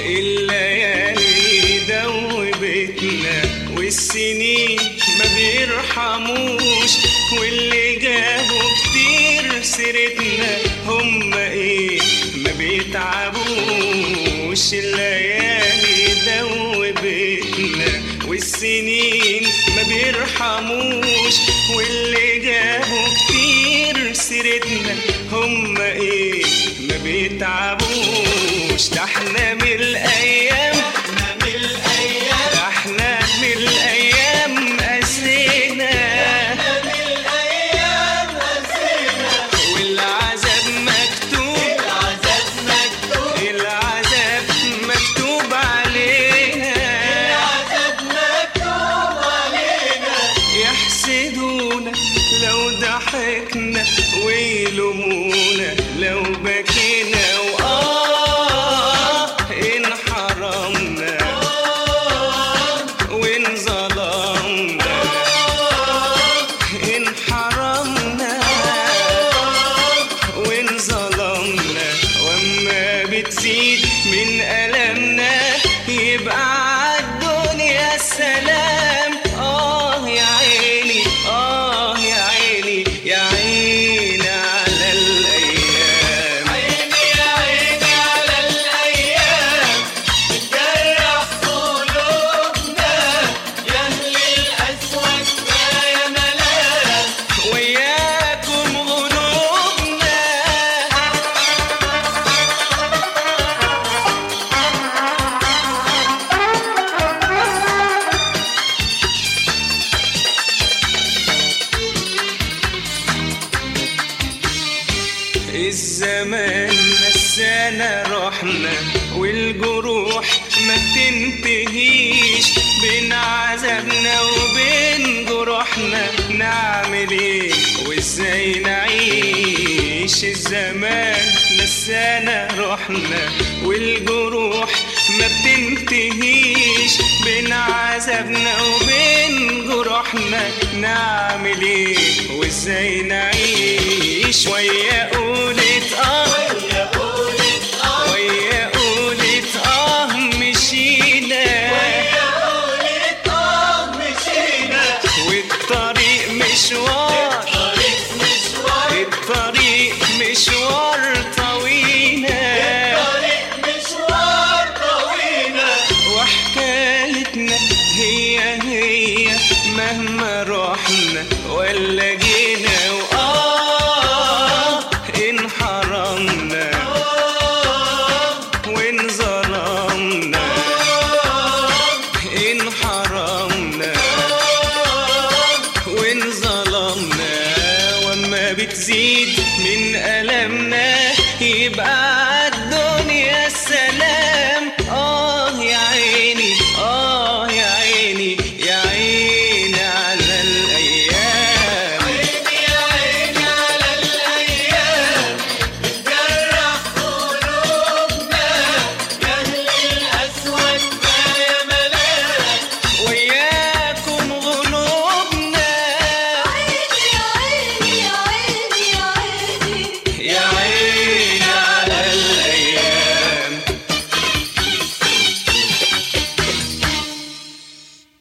الليالي دوبتنا والسنين ما بيرحموش واللي جابوا كتير سيرتنا هم ايه ما بيتعبوش الليالي دوبتنا والسنين ما بيرحموش واللي جابوا كتير سيرتنا هم ايه ما بيتعبوش ده احنا من الايام ده احنا من الايام قسينا والعذاب مكتوب العذاب مكتوب علينا يحسدونا لو ضحكنا ويلومونا لو بكينا وآه إن حرمنا وإن ظلمنا إن حرمنا وإن ظلمنا وأما بتزيد من ألمنا يبقى عالدنيا السلام آه يا عيني آه يا عيني يا عيني على الأيام عيني يا عيني على الأيام بتجرح قلوبنا يا أهل الأسوأ كفاية ملام وياكم غروبنا الزمان نسانا روحنا والجروح ما بتنتهيش بين عذابنا وبين جروحنا نعمل ايه وازاي نعيش الزمان نسانا روحنا والجروح ما بتنتهيش بين عذابنا وبين جروحنا نعمل ايه وازاي نعيش ويا قولة اه يا قولة آه ويا قولة اه مشينا يا قولة آه مشينا والطريق مشوار طريق مشوار الطريق مشوار طويلة طريق مشوار طويلة وحكايتنا هي هي مهما رحنا ولا جينا